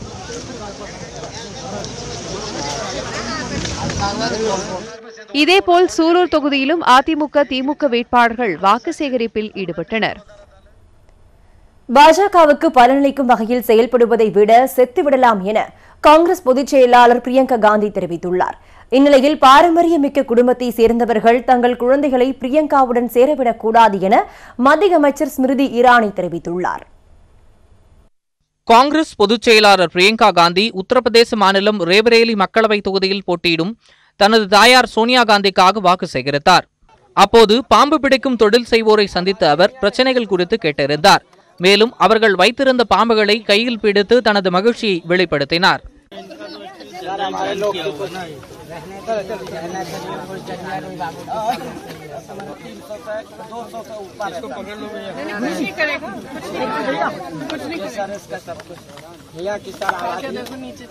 இதேபோல் சூலூர் தொகுதியிலும் அதிமுக திமுக வேட்பாளர்கள் வாக்கு சேகரிப்பில் ஈடுபட்டனர் பாஜகவுக்கு பலனளிக்கும் வகையில் செயல்படுவதை விட செத்துவிடலாம் என காங்கிரஸ் பொதுச் செயலாளர் பிரியங்கா காந்தி தெரிவித்துள்ளார் இந்நிலையில் பாரம்பரியமிக்க குடும்பத்தை சேர்ந்தவர்கள் தங்கள் குழந்தைகளை பிரியங்காவுடன் சேரவிடக் கூடாது என மத்திய அமைச்சர் ஸ்மிருதி இரானி தெரிவித்துள்ளார் காங்கிரஸ் பொதுச் செயலாளர் பிரியங்கா காந்தி உத்தரப்பிரதேச மாநிலம் ரேபரேலி மக்களவைத் தொகுதியில் போட்டியிடும் தனது தாயார் சோனியா காந்திக்காக வாக்கு சேகரித்தார் அப்போது பாம்பு பிடிக்கும் தொழில் செய்வோரை சந்தித்த அவர் பிரச்சனைகள் குறித்து கேட்டறிந்தார் மேலும் அவர்கள் வைத்திருந்த பாம்புகளை கையில் பிடித்து தனது மகிழ்ச்சியை வெளிப்படுத்தினார் सर हमारे लोग को कुछ रहने का रहना चाहिए कुछ जंगल विभाग तीन सौ से दो सौ से ऊपर इसको पकड़ लो कुछ नहीं करेगा कुछ नहीं करेगा कुछ नहीं सर इसका सब कुछ भैया की सर आवाज देखो नीचे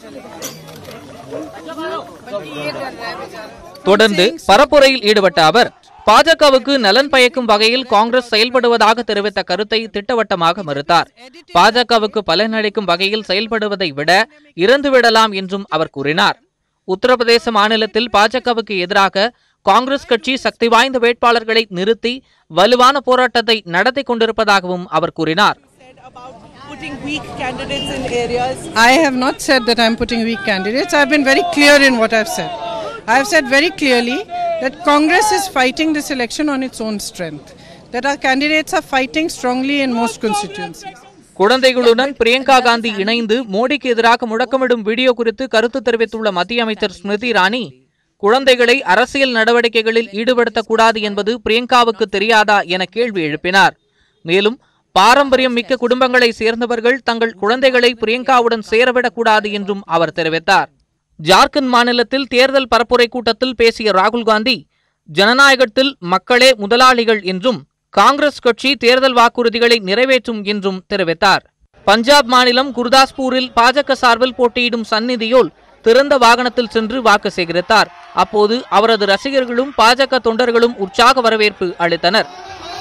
चले தொடர்ந்து பரப்புரையில் ஈடுபட்ட அவர் பாஜகவுக்கு நலன் பயக்கும் வகையில் காங்கிரஸ் செயல்படுவதாக தெரிவித்த கருத்தை திட்டவட்டமாக மறுத்தார் பாஜகவுக்கு பலனளிக்கும் வகையில் செயல்படுவதை விட இறந்துவிடலாம் என்றும் அவர் கூறினார் உத்தரப்பிரதேச மாநிலத்தில் பாஜகவுக்கு எதிராக காங்கிரஸ் கட்சி சக்தி வாய்ந்த வேட்பாளர்களை நிறுத்தி வலுவான போராட்டத்தை நடத்தி கொண்டிருப்பதாகவும் அவர் கூறினார் putting weak candidates in areas. I have not said that I'm putting weak candidates. I've been very clear in what I've said. I've said very clearly that Congress is fighting this election on its own strength, that our candidates are fighting strongly in most constituencies. குழந்தைகளுடன் பிரியங்கா காந்தி இணைந்து மோடிக்கு எதிராக முழக்கமிடும் video குறித்து கருத்து தெரிவித்துள்ள மத்திய அமைச்சர் ஸ்மிருதி இரானி குழந்தைகளை அரசியல் நடவடிக்கைகளில் ஈடுபடுத்தக்கூடாது என்பது பிரியங்காவுக்கு தெரியாதா என கேள்வி எழுப்பினார் மேலும் பாரம்பரியம் மிக்க குடும்பங்களை சேர்ந்தவர்கள் தங்கள் குழந்தைகளை பிரியங்காவுடன் சேரவிடக்கூடாது என்றும் அவர் தெரிவித்தார் ஜார்க்கண்ட் மாநிலத்தில் தேர்தல் பரப்புரை கூட்டத்தில் பேசிய ராகுல் காந்தி ஜனநாயகத்தில் மக்களே முதலாளிகள் என்றும் காங்கிரஸ் கட்சி தேர்தல் வாக்குறுதிகளை நிறைவேற்றும் என்றும் தெரிவித்தார் பஞ்சாப் மாநிலம் குர்தாஸ்பூரில் பாஜக சார்பில் போட்டியிடும் சந்நிதியோல் திறந்த வாகனத்தில் சென்று வாக்கு சேகரித்தார் அப்போது அவரது ரசிகர்களும் பாஜக தொண்டர்களும் உற்சாக வரவேற்பு அளித்தனர்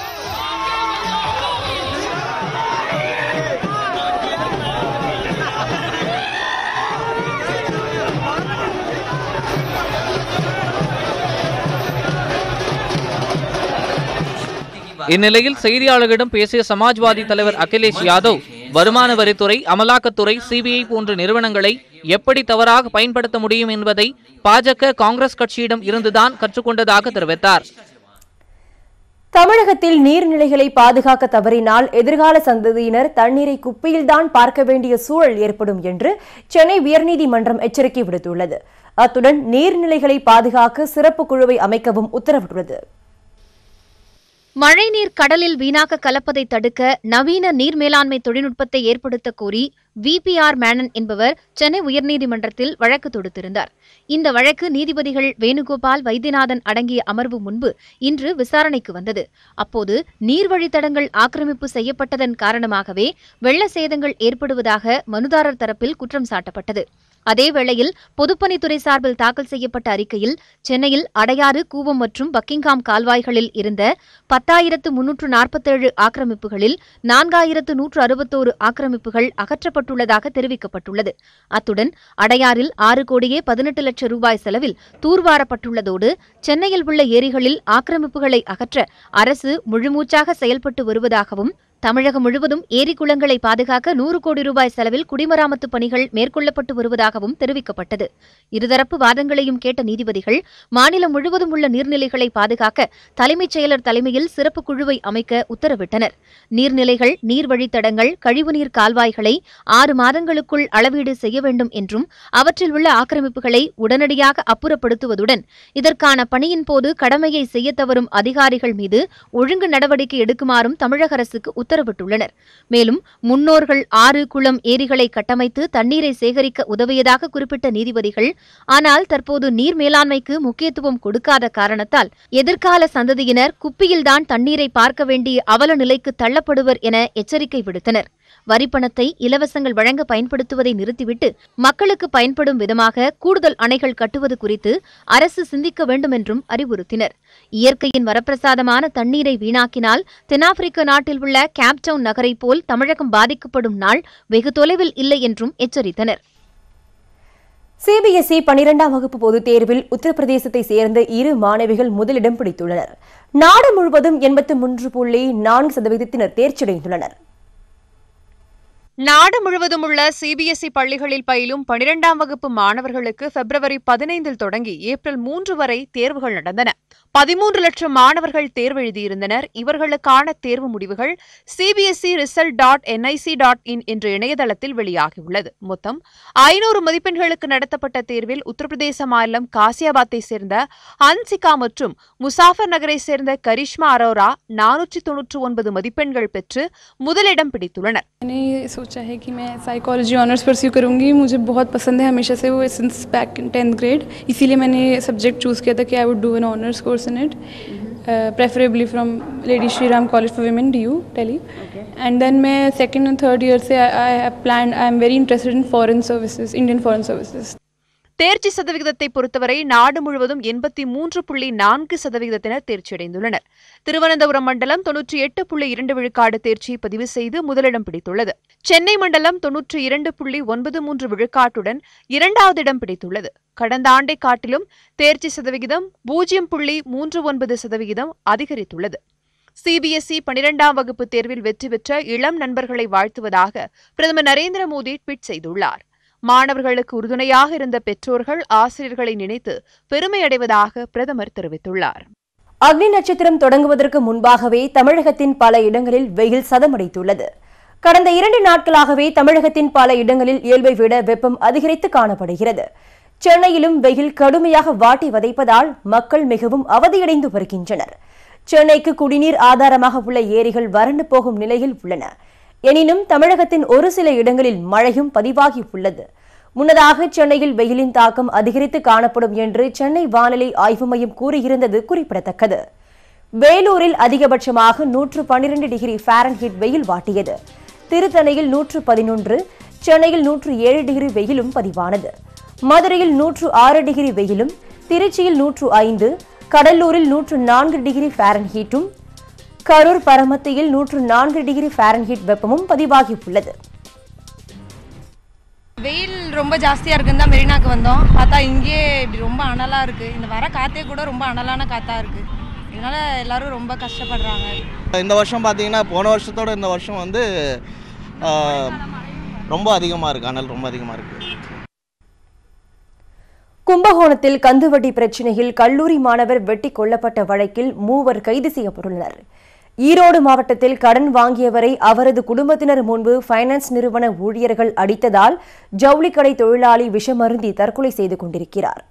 இந்நிலையில் செய்தியாளர்களிடம் பேசிய சமாஜ்வாதி தலைவர் அகிலேஷ் யாதவ் வருமான வரித்துறை அமலாக்கத்துறை சிபிஐ போன்ற நிறுவனங்களை எப்படி தவறாக பயன்படுத்த முடியும் என்பதை பாஜக காங்கிரஸ் கட்சியிடம் இருந்துதான் கற்றுக்கொண்டதாக தெரிவித்தார் தமிழகத்தில் நீர்நிலைகளை பாதுகாக்க தவறினால் எதிர்கால சந்ததியினர் தண்ணீரை குப்பையில்தான் பார்க்க வேண்டிய சூழல் ஏற்படும் என்று சென்னை உயர்நீதிமன்றம் எச்சரிக்கை விடுத்துள்ளது அத்துடன் நீர்நிலைகளை பாதுகாக்க சிறப்பு குழுவை அமைக்கவும் உத்தரவிட்டுள்ளது மழைநீர் கடலில் வீணாக கலப்பதை தடுக்க நவீன நீர் மேலாண்மை தொழில்நுட்பத்தை ஏற்படுத்த கோரி விபிஆர் மேனன் என்பவர் சென்னை உயர்நீதிமன்றத்தில் வழக்கு தொடுத்திருந்தார் இந்த வழக்கு நீதிபதிகள் வேணுகோபால் வைத்தியநாதன் அடங்கிய அமர்வு முன்பு இன்று விசாரணைக்கு வந்தது அப்போது நீர்வழித்தடங்கள் ஆக்கிரமிப்பு செய்யப்பட்டதன் காரணமாகவே வெள்ள சேதங்கள் ஏற்படுவதாக மனுதாரர் தரப்பில் குற்றம் சாட்டப்பட்டது அதேவேளையில் பொதுப்பணித்துறை சார்பில் தாக்கல் செய்யப்பட்ட அறிக்கையில் சென்னையில் அடையாறு கூவம் மற்றும் பக்கிங்காம் கால்வாய்களில் இருந்த பத்தாயிரத்து முன்னூற்று நாற்பத்தேழு ஆக்கிரமிப்புகளில் நான்காயிரத்து நூற்று அறுபத்தோரு ஆக்கிரமிப்புகள் அகற்றப்பட்டுள்ளதாக தெரிவிக்கப்பட்டுள்ளது அத்துடன் அடையாறில் ஆறு கோடியே பதினெட்டு லட்சம் ரூபாய் செலவில் தூர்வாரப்பட்டுள்ளதோடு சென்னையில் உள்ள ஏரிகளில் ஆக்கிரமிப்புகளை அகற்ற அரசு முழுமூச்சாக செயல்பட்டு வருவதாகவும் தமிழகம் முழுவதும் ஏரி குளங்களை பாதுகாக்க நூறு கோடி ரூபாய் செலவில் குடிமராமத்து பணிகள் மேற்கொள்ளப்பட்டு வருவதாகவும் தெரிவிக்கப்பட்டது இருதரப்பு வாதங்களையும் கேட்ட நீதிபதிகள் மாநிலம் முழுவதும் உள்ள நீர்நிலைகளை பாதுகாக்க தலைமைச் செயலர் தலைமையில் சிறப்பு குழுவை அமைக்க உத்தரவிட்டனர் நீர்நிலைகள் நீர்வழித்தடங்கள் கழிவுநீர் கால்வாய்களை ஆறு மாதங்களுக்குள் அளவீடு செய்ய வேண்டும் என்றும் அவற்றில் உள்ள ஆக்கிரமிப்புகளை உடனடியாக அப்புறப்படுத்துவதுடன் இதற்கான பணியின் போது கடமையை செய்ய தவறும் அதிகாரிகள் மீது ஒழுங்கு நடவடிக்கை எடுக்குமாறும் தமிழக அரசுக்கு உத்தரவிட்டுள்ளனர் மேலும் முன்னோர்கள் ஆறு குளம் ஏரிகளை கட்டமைத்து தண்ணீரை சேகரிக்க உதவியதாக குறிப்பிட்ட நீதிபதிகள் ஆனால் தற்போது நீர் மேலாண்மைக்கு முக்கியத்துவம் கொடுக்காத காரணத்தால் எதிர்கால சந்ததியினர் குப்பியில்தான் தண்ணீரை பார்க்க வேண்டிய அவல நிலைக்கு தள்ளப்படுவர் என எச்சரிக்கை விடுத்தனர் வரிப்பணத்தை இலவசங்கள் வழங்க பயன்படுத்துவதை நிறுத்திவிட்டு மக்களுக்கு பயன்படும் விதமாக கூடுதல் அணைகள் கட்டுவது குறித்து அரசு சிந்திக்க வேண்டும் என்றும் அறிவுறுத்தினர் இயற்கையின் வரப்பிரசாதமான தண்ணீரை வீணாக்கினால் தென்னாப்பிரிக்க நாட்டில் உள்ள கேப்டவுன் நகரை போல் தமிழகம் பாதிக்கப்படும் நாள் வெகு தொலைவில் இல்லை என்றும் எச்சரித்தனர் சிபிஎஸ்இ பனிரெண்டாம் வகுப்பு பொதுத் தேர்வில் உத்தரப்பிரதேசத்தை சேர்ந்த இரு மாணவிகள் முதலிடம் பிடித்துள்ளனர் நாடு முழுவதும் எண்பத்து மூன்று புள்ளி நான்கு சதவீதத்தினர் தேர்ச்சியடைந்துள்ளனர் நாடு முழுவதும் உள்ள சிபிஎஸ்இ பள்ளிகளில் பயிலும் பனிரெண்டாம் வகுப்பு மாணவர்களுக்கு பிப்ரவரி பதினைந்தில் தொடங்கி ஏப்ரல் மூன்று வரை தேர்வுகள் நடந்தன பதிமூன்று லட்சம் மாணவர்கள் தேர்வு எழுதியிருந்தனர் இவர்களுக்கான தேர்வு முடிவுகள் CBSE result dot NIC dot in என்ற இணையதளத்தில் வெளியாகியுள்ளது மொத்தம் ஐநூறு மதிப்பெண்களுக்கு நடத்தப்பட்ட தேர்வில் உத்தரப்பிரதேச மாநிலம் காசியாபாத்தை சேர்ந்த ஹன்சிகா மற்றும் முசாஃபர் நகரை சேர்ந்த கரிஷ்மா அரோரா நானூற்றி தொன்னூற்று ஒன்பது மதிப்பெண்கள் பெற்று முதலிடம் பிடித்துள்ளனர் मैंने ये सोचा सोचा है कि मैं साइकोलॉजी ऑनर्स परस्यू करूँगी मुझे बहुत पसंद है हमेशा से वो since back in tenth grade इसीलिए मैंने ये सब्जेक्ट चूज़ किया था कि I would do an honours course in it preferably from Lady Shri Ram college for women D U Delhi and then मैं सेकेंड एंड थर्ड ईयर से I have plan I am very interested in foreign services Indian foreign services தேர்ச்சி சதவிகிதத்தை பொறுத்தவரை நாடு முழுவதும் எண்பத்தி மூன்று புள்ளி நான்கு சதவிகிதத்தினர் தேர்ச்சியடைந்துள்ளனர் திருவனந்தபுரம் மண்டலம் தொன்னூற்றி எட்டு புள்ளி இரண்டு விழுக்காடு தேர்ச்சியை பதிவு செய்து முதலிடம் பிடித்துள்ளது சென்னை மண்டலம் தொன்னூற்றி இரண்டு புள்ளி ஒன்பது மூன்று விழுக்காட்டுடன் இரண்டாவது இடம் பிடித்துள்ளது கடந்த ஆண்டை காட்டிலும் தேர்ச்சி சதவிகிதம் பூஜ்ஜியம் புள்ளி மூன்று ஒன்பது சதவிகிதம் அதிகரித்துள்ளது சிபிஎஸ்இ பனிரெண்டாம் வகுப்பு தேர்வில் வெற்றி பெற்ற இளம் நண்பர்களை வாழ்த்துவதாக பிரதமர் நரேந்திர மோடி ட்வீட் செய்துள்ளார் மாணவர்களுக்கு உறுதுணையாக இருந்த பெற்றோர்கள் ஆசிரியர்களை நினைத்து பெருமை அடைவதாக பிரதமர் தெரிவித்துள்ளார் அக்னி நட்சத்திரம் தொடங்குவதற்கு முன்பாகவே தமிழகத்தின் பல இடங்களில் வெயில் சதமடைத்துள்ளது கடந்த இரண்டு நாட்களாகவே தமிழகத்தின் பல இடங்களில் இயல்பை விட வெப்பம் அதிகரித்து காணப்படுகிறது சென்னையிலும் வெயில் கடுமையாக வாட்டி வதைப்பதால் மக்கள் மிகவும் அவதியடைந்து வருகின்றனர் சென்னைக்கு குடிநீர் ஆதாரமாக உள்ள ஏரிகள் வறண்டு போகும் நிலையில் உள்ளன எனினும் தமிழகத்தின் ஒரு சில இடங்களில் மழையும் பதிவாகி உள்ளது முன்னதாக சென்னையில் வெயிலின் தாக்கம் அதிகரித்து காணப்படும் என்று சென்னை வானிலை ஆய்வு மையம் கூறியிருந்தது குறிப்பிடத்தக்கது வேலூரில் அதிகபட்சமாக நூற்று பன்னிரண்டு டிகிரி ஃபாரன்ஹீட் வெயில் வாட்டியது திருத்தணியில் நூற்று பதினொன்று சென்னையில் நூற்று ஏழு டிகிரி வெயிலும் பதிவானது மதுரையில் நூற்று ஆறு டிகிரி வெயிலும் திருச்சியில் நூற்று ஐந்து கடலூரில் நூற்று நான்கு டிகிரி ஃபாரன்ஹீட்டும் கரூர் பரமத்தியில் நூற்று நான்கு டிகிரி ஃபாரன்ஹீட் வெப்பமும் பதிவாகி உள்ளது வெயில் ரொம்ப ஜாஸ்தியாக இருக்குன்னு தான் மெரினாக்கு வந்தோம் பார்த்தா இங்கேயே இப்படி ரொம்ப அனலாக இருக்குது இந்த வர காற்றே கூட ரொம்ப அனலான காற்றா இருக்குது இதனால எல்லாரும் ரொம்ப கஷ்டப்படுறாங்க இந்த வருஷம் பார்த்தீங்கன்னா போன வருஷத்தோட இந்த வருஷம் வந்து ஆ, ரொம்ப அதிகமாக இருக்குது அனல் ரொம்ப அதிகமாக இருக்குது கும்பகோணத்தில் கந்துவட்டி பிரச்சினையில் கல்லூரி மாணவர் வெட்டி கொல்லப்பட்ட வழக்கில் மூவர் கைது செய்யப்பட்டுள்ளனர் ஈரோடு மாவட்டத்தில் கடன் வாங்கியவரை அவரது குடும்பத்தினர் முன்பு ஃபைனான்ஸ் நிறுவன ஊழியர்கள் அடித்ததால் ஜவுளிக்கடை தொழிலாளி விஷமருந்தி தற்கொலை செய்து கொண்டிருக்கிறார்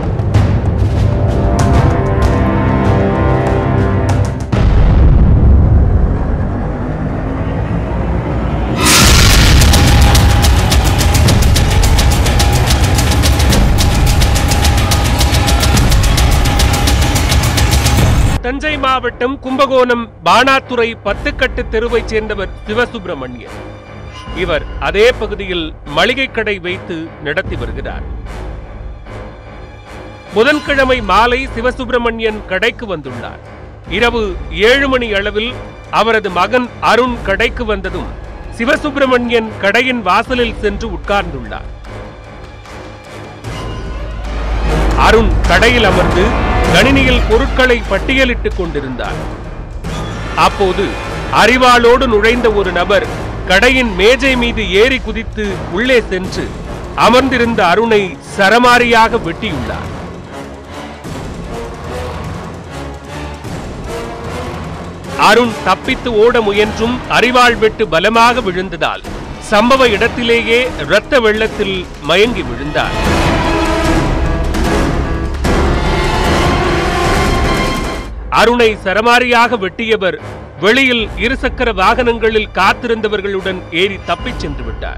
தஞ்சை மாவட்டம் கும்பகோணம் பாணாத்துறை பத்துக்கட்டு தெருவைச் சேர்ந்தவர் சிவசுப்பிரமணியன் இவர் அதே பகுதியில் மளிகை கடை வைத்து நடத்தி வருகிறார் புதன்கிழமை மாலை சிவசுப்பிரமணியன் கடைக்கு வந்துள்ளார் இரவு ஏழு மணி அளவில் அவரது மகன் அருண் கடைக்கு வந்ததும் சிவசுப்பிரமணியன் கடையின் வாசலில் சென்று உட்கார்ந்துள்ளார் அருண் கடையில் அமர்ந்து கணினியில் பொருட்களை பட்டியலிட்டுக் கொண்டிருந்தார் அப்போது அறிவாளோடு நுழைந்த ஒரு நபர் கடையின் மேஜை மீது ஏறி குதித்து உள்ளே சென்று அமர்ந்திருந்த அருணை சரமாரியாக வெட்டியுள்ளார் அருண் தப்பித்து ஓட முயன்றும் அறிவாள் வெட்டு பலமாக விழுந்ததால் சம்பவ இடத்திலேயே இரத்த வெள்ளத்தில் மயங்கி விழுந்தார் அருணை சரமாரியாக வெட்டியவர் வெளியில் இருசக்கர வாகனங்களில் காத்திருந்தவர்களுடன் ஏறி தப்பிச் சென்று விட்டார்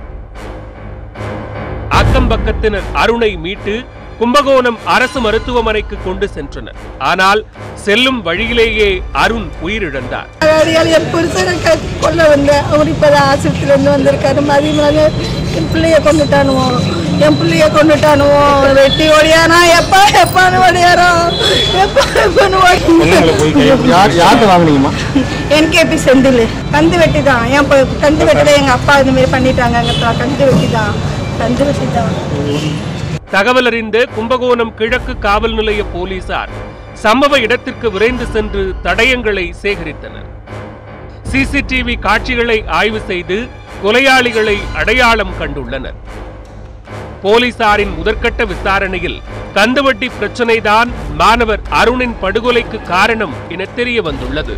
அக்கம் பக்கத்தினர் அருணை மீட்டு கும்பகோணம் அரசு மருத்துவமனைக்கு கொண்டு சென்றனர் ஆனால் செல்லும் வழியிலேயே அருண் உயிரிழந்தார் அடியால் என் புருஷனை க- கொல்ல வந்தேன் அவர் இப்போதான் ஆஸ்பத்திரியிலேருந்து வந்திருக்காரு மதியமாக என் பிள்ளைய கொண்டுட்டானுவோம் என் பிள்ளைய கொண்டுட்டானுவோம் வெட்டி ஓடியானா எப்பா எப்பான்னு ஓடியாரோ எப்பா எப்பான்னு யார் யார்கிட்ட வாங்குனீங்கம்மா என்கேபி செந்தில் கந்து வெட்டி தான் என் ப- கந்து வெட்டி தான் எங்கள் அப்பா இந்த மாதிரி பண்ணிட்டாங்க கந்து வெட்டி தான் கந்து வெட்டி தான் தகவல் அறிந்த கும்பகோணம் கிழக்கு காவல் நிலைய போலீசார் சம்பவ இடத்திற்கு விரைந்து சென்று தடயங்களை சேகரித்தனர் சிசிடிவி காட்சிகளை ஆய்வு செய்து கொலையாளிகளை அடையாளம் கண்டுள்ளனர் போலீசாரின் முதற்கட்ட விசாரணையில் கந்துவட்டி பிரச்சனைதான் மாணவர் அருணின் படுகொலைக்கு காரணம் என தெரிய வந்துள்ளது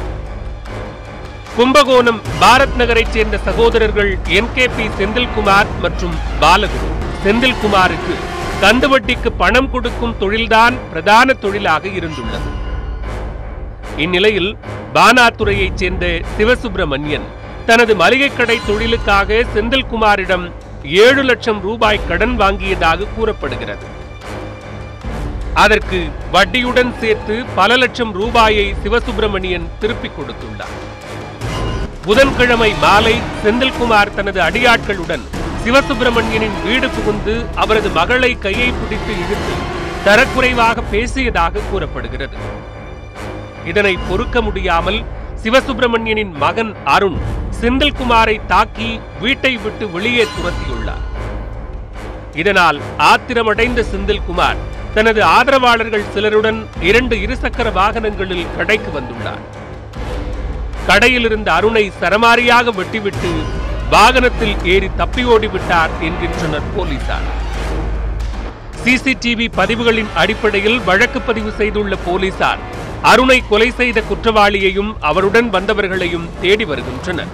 கும்பகோணம் பாரத் நகரைச் சேர்ந்த சகோதரர்கள் என்கேபி செந்தில்குமார் மற்றும் பாலகுரு செந்தில்குமாருக்கு கந்துவட்டிக்கு பணம் கொடுக்கும் தொழில்தான் பிரதான தொழிலாக இருந்துள்ளது இந்நிலையில் பானாத்துறையைச் சேர்ந்த சிவசுப்பிரமணியன் தனது மளிகை கடை தொழிலுக்காக செந்தில்குமாரிடம் ஏழு லட்சம் ரூபாய் கடன் வாங்கியதாக கூறப்படுகிறது அதற்கு வட்டியுடன் சேர்த்து பல லட்சம் ரூபாயை சிவசுப்பிரமணியன் திருப்பிக் கொடுத்துள்ளார் புதன்கிழமை மாலை செந்தில்குமார் தனது அடியாட்களுடன் சிவசுப்பிரமணியனின் வீடு புகுந்து அவரது மகளை கையை பிடித்து இழுத்து தரக்குறைவாக பேசியதாக கூறப்படுகிறது இதனை பொறுக்க முடியாமல் சிவசுப்பிரமணியனின் மகன் அருண் செந்தில்குமாரை தாக்கி வீட்டை விட்டு வெளியே துரத்தியுள்ளார் இதனால் ஆத்திரமடைந்த செந்தில்குமார் தனது ஆதரவாளர்கள் சிலருடன் இரண்டு இருசக்கர வாகனங்களில் கடைக்கு வந்துள்ளார் கடையில் இருந்த அருணை சரமாரியாக வெட்டிவிட்டு வாகனத்தில் ஏறி தப்பி ஓடிவிட்டார் என்கின்றனர் போலீசார் சிசிடிவி பதிவுகளின் அடிப்படையில் வழக்கு பதிவு செய்துள்ள போலீசார் அருணை கொலை செய்த குற்றவாளியையும் அவருடன் வந்தவர்களையும் தேடி வருகின்றனர்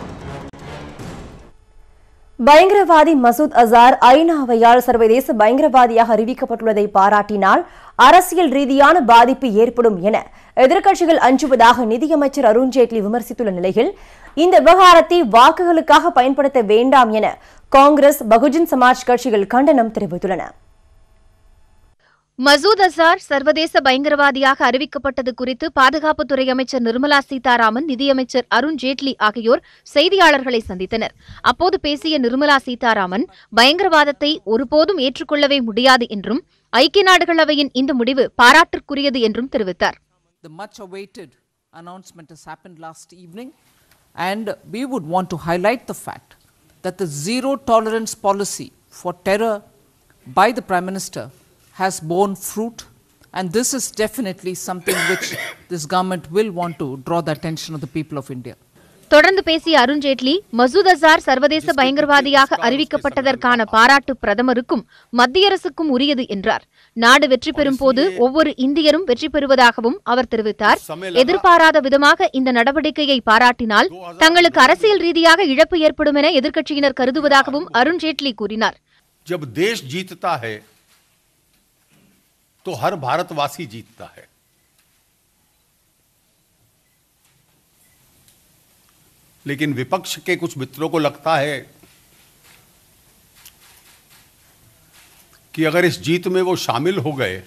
பயங்கரவாதி மசூத் அசார் ஐநாவையால் சர்வதேச பயங்கரவாதியாக அறிவிக்கப்பட்டுள்ளதை பாராட்டினால் அரசியல் ரீதியான பாதிப்பு ஏற்படும் என எதிர்க்கட்சிகள் அஞ்சுவதாக நிதியமைச்சர் அருண்ஜேட்லி விமர்சித்துள்ள நிலையில் இந்த விவகாரத்தை வாக்குகளுக்காக பயன்படுத்த வேண்டாம் என காங்கிரஸ் பகுஜன் சமாஜ் கட்சிகள் கண்டனம் தெரிவித்துள்ளன மசூத் அசார் சர்வதேச பயங்கரவாதியாக அறிவிக்கப்பட்டது குறித்து பாதுகாப்புத்துறை அமைச்சர் நிர்மலா சீதாராமன் நிதியமைச்சர் அருண் ஜேட்லி ஆகியோர் செய்தியாளர்களை சந்தித்தனர் அப்போது பேசிய நிர்மலா சீதாராமன் பயங்கரவாதத்தை ஒருபோதும் ஏற்றுக்கொள்ளவே முடியாது என்றும் ஐக்கிய நாடுகள் அவையின் இந்த முடிவு பாராட்டிற்குரியது என்றும் தெரிவித்தார் The much awaited announcement has happened last evening, and we would want to highlight the fact that the zero tolerance policy for terror by the Prime Minister has borne fruit, and this is definitely something which this government will want to draw the attention of the people of India. தொடர்ந்து பேசிய அருண் ஜேட்லி மசூத் அசார் சர்வதேச பயங்கரவாதியாக அறிவிக்கப்பட்டதற்கான பாராட்டு பிரதமருக்கும் மத்திய அரசுக்கும் உரியது என்றார் நாடு வெற்றி பெறும் போது ஒவ்வொரு இந்தியரும் வெற்றி பெறுவதாகவும் அவர் தெரிவித்தார் எதிர்பாராத விதமாக இந்த நடவடிக்கையை பாராட்டினால் தங்களுக்கு அரசியல் ரீதியாக இழப்பு ஏற்படும் என எதிர்க்கட்சியினர் கருதுவதாகவும் அருண் ஜேட்லி கூறினார் जब देश जीतता है तो हर भारतवासी जीतता है लेकिन विपक्ष के कुछ मित्रों को लगता है कि अगर इस जीत में वो शामिल हो गए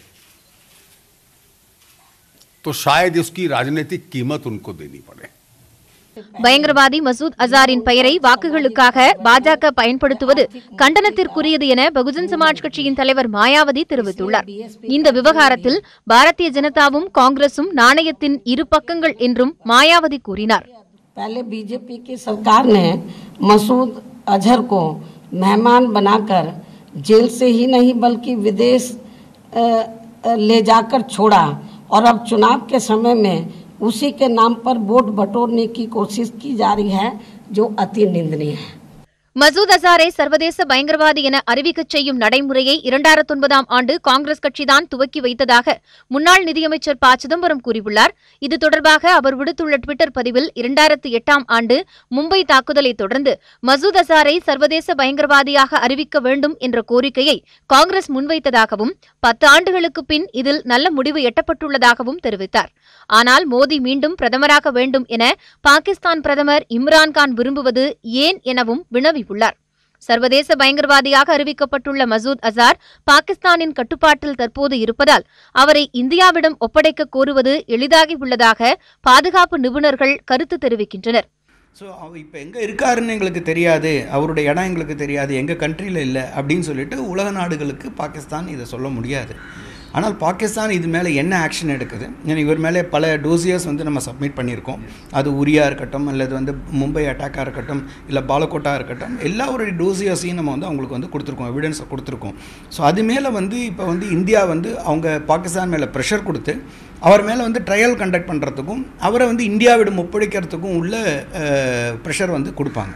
तो शायद इसकी राजनीतिक कीमत उनको देनी पड़े பயங்கரவாதி மசூத் அசாரின் பெயரை வாக்குகளுக்காக பாஜக பயன்படுத்துவது கண்டனத்திற்குரியது என பகுஜன் சமாஜ் கட்சியின் தலைவர் மாயாவதி தெரிவித்துள்ளார் இந்த விவகாரத்தில் பாரதிய ஜனதாவும் காங்கிரசும் நாணயத்தின் இரு பக்கங்கள் என்றும் மாயாவதி கூறினார் पहले बीजेपी की सरकार ने मसूद अजहर को मेहमान बनाकर जेल से ही नहीं बल्कि विदेश अ, अ, ले जाकर छोड़ा और अब चुनाव के समय में उसी के नाम पर वोट बटोरने की कोशिश की जा रही है जो अति निंदनीय है மசூத் அசாரை சர்வதேச பயங்கரவாதி என அறிவிக்கச் செய்யும் நடைமுறையை இரண்டாயிரத்தி ஒன்பதாம் ஆண்டு காங்கிரஸ் கட்சிதான் துவக்கி வைத்ததாக முன்னாள் நிதியமைச்சர் ப சிதம்பரம் கூறியுள்ளார் இது தொடர்பாக அவர் விடுத்துள்ள டுவிட்டர் பதிவில் இரண்டாயிரத்து எட்டாம் ஆண்டு மும்பை தாக்குதலை தொடர்ந்து மசூத் அசாரை சர்வதேச பயங்கரவாதியாக அறிவிக்க வேண்டும் என்ற கோரிக்கையை காங்கிரஸ் முன்வைத்ததாகவும் பத்து ஆண்டுகளுக்கு பின் இதில் நல்ல முடிவு எட்டப்பட்டுள்ளதாகவும் தெரிவித்தார் ஆனால் மோடி மீண்டும் பிரதமராக வேண்டும் என பாகிஸ்தான் பிரதமர் இம்ரான்கான் விரும்புவது ஏன் எனவும் வினவியுள்ளார் சர்வதேச பயங்கரவாதியாக அறிவிக்கப்பட்டுள்ள மசூத் அசார் பாகிஸ்தானின் கட்டுப்பாட்டில் தற்போது இருப்பதால் அவரை இந்தியாவிடம் ஒப்படைக்க கோருவது எளிதாகி உள்ளதாக பாதுகாப்பு நிபுணர்கள் கருத்து தெரிவிக்கின்றனர் ஸோ அவர் இப்போ எங்கே இருக்காருன்னு எங்களுக்கு தெரியாது அவருடைய இடம் எங்களுக்கு தெரியாது எங்கள் கண்ட்ரியில் இல்லை அப்படின்னு சொல்லிட்டு உலக நாடுகளுக்கு பாகிஸ்தான் இதை சொல்ல முடியாது ஆனால் பாகிஸ்தான் இது மேலே என்ன ஆக்ஷன் எடுக்குது ஏன்னா இவர் மேலே பல டோசியர்ஸ் வந்து நம்ம சப்மிட் பண்ணியிருக்கோம் அது உரியா இருக்கட்டும் அல்லது வந்து மும்பை அட்டாக்காக இருக்கட்டும் இல்லை பாலக்கோட்டா இருக்கட்டும் எல்லா ஒரு டோசியர்ஸையும் நம்ம வந்து அவங்களுக்கு வந்து கொடுத்துருக்கோம் எவிடன்ஸை கொடுத்துருக்கோம் ஸோ அது மேலே வந்து இப்போ வந்து இந்தியா வந்து அவங்க பாகிஸ்தான் மேலே ப்ரெஷர் கொடுத்து அவர் மேலே வந்து ட்ரையல் கண்டக்ட் பண்ணுறதுக்கும் அவரை வந்து இந்தியாவிடம் ஒப்படைக்கிறதுக்கும் உள்ள ப்ரெஷர் வந்து கொடுப்பாங்க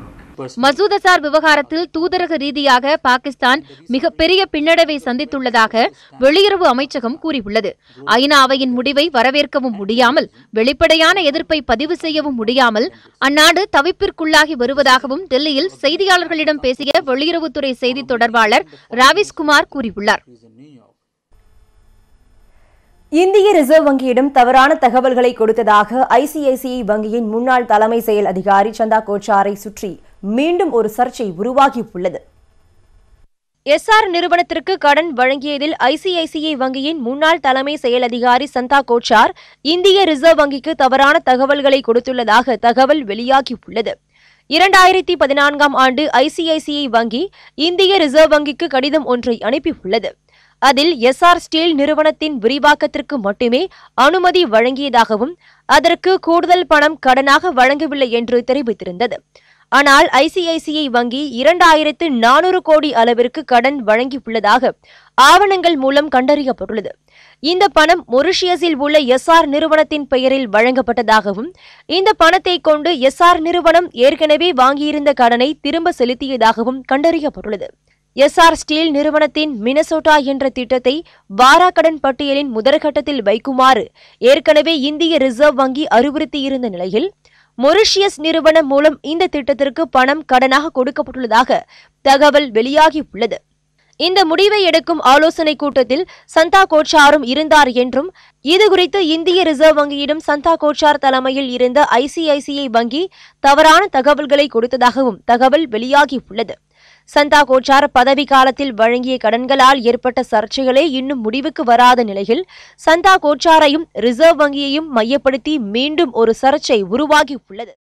மசூத் அசார் விவகாரத்தில் தூதரக ரீதியாக பாகிஸ்தான் மிகப்பெரிய பின்னடைவை சந்தித்துள்ளதாக வெளியுறவு அமைச்சகம் கூறியுள்ளது ஐநா அவையின் முடிவை வரவேற்கவும் முடியாமல் வெளிப்படையான எதிர்ப்பை பதிவு செய்யவும் முடியாமல் அந்நாடு தவிப்பிற்குள்ளாகி வருவதாகவும் டெல்லியில் செய்தியாளர்களிடம் பேசிய வெளியுறவுத்துறை செய்தித் தொடர்பாளர் ராவிஸ் குமார் கூறியுள்ளார் இந்திய ரிசர்வ் வங்கியிடம் தவறான தகவல்களை கொடுத்ததாக ஐசிஐசிஐ வங்கியின் முன்னாள் தலைமை செயல் அதிகாரி சந்தா கோச்சாரை சுற்றி மீண்டும் ஒரு சர்ச்சை உருவாகியுள்ளது எஸ்ஆர் நிறுவனத்திற்கு கடன் வழங்கியதில் ஐசிஐசிஐ வங்கியின் முன்னாள் தலைமை செயல் அதிகாரி சந்தா கோச்சார் இந்திய ரிசர்வ் வங்கிக்கு தவறான தகவல்களை கொடுத்துள்ளதாக தகவல் வெளியாகியுள்ளது இரண்டாயிரத்தி பதினான்காம் ஆண்டு ஐசிஐசிஐ வங்கி இந்திய ரிசர்வ் வங்கிக்கு கடிதம் ஒன்றை அனுப்பியுள்ளது அதில் எஸ்ஆர் ஸ்டீல் நிறுவனத்தின் விரிவாக்கத்திற்கு மட்டுமே அனுமதி வழங்கியதாகவும் அதற்கு கூடுதல் பணம் கடனாக வழங்கவில்லை என்று தெரிவித்திருந்தது ஆனால் ஐசிஐசிஐ வங்கி இரண்டாயிரத்து நானூறு கோடி அளவிற்கு கடன் வழங்கியுள்ளதாக ஆவணங்கள் மூலம் கண்டறியப்பட்டுள்ளது இந்த பணம் மொரிஷியஸில் உள்ள எஸ்ஆர் நிறுவனத்தின் பெயரில் வழங்கப்பட்டதாகவும் இந்த பணத்தை கொண்டு எஸ்ஆர் நிறுவனம் ஏற்கனவே வாங்கியிருந்த கடனை திரும்ப செலுத்தியதாகவும் கண்டறியப்பட்டுள்ளது எஸ்ஆர் ஸ்டீல் நிறுவனத்தின் மினசோட்டா என்ற திட்டத்தை வாராக்கடன் பட்டியலின் முதற்கட்டத்தில் வைக்குமாறு ஏற்கனவே இந்திய ரிசர்வ் வங்கி அறிவுறுத்தியிருந்த நிலையில் மொரிஷியஸ் நிறுவனம் மூலம் இந்த திட்டத்திற்கு பணம் கடனாக கொடுக்கப்பட்டுள்ளதாக தகவல் வெளியாகியுள்ளது இந்த முடிவை எடுக்கும் ஆலோசனை கூட்டத்தில் சந்தா கோச்சாரும் இருந்தார் என்றும் இதுகுறித்து இந்திய ரிசர்வ் வங்கியிடம் சந்தா கோச்சார் தலைமையில் இருந்த ஐசிஐசிஐ வங்கி தவறான தகவல்களை கொடுத்ததாகவும் தகவல் வெளியாகியுள்ளது சந்தா கோச்சார் பதவி காலத்தில் வழங்கிய கடன்களால் ஏற்பட்ட சர்ச்சைகளே இன்னும் முடிவுக்கு வராத நிலையில் சந்தா கோச்சாரையும் ரிசர்வ் வங்கியையும் மையப்படுத்தி மீண்டும் ஒரு சர்ச்சை உருவாகியுள்ளது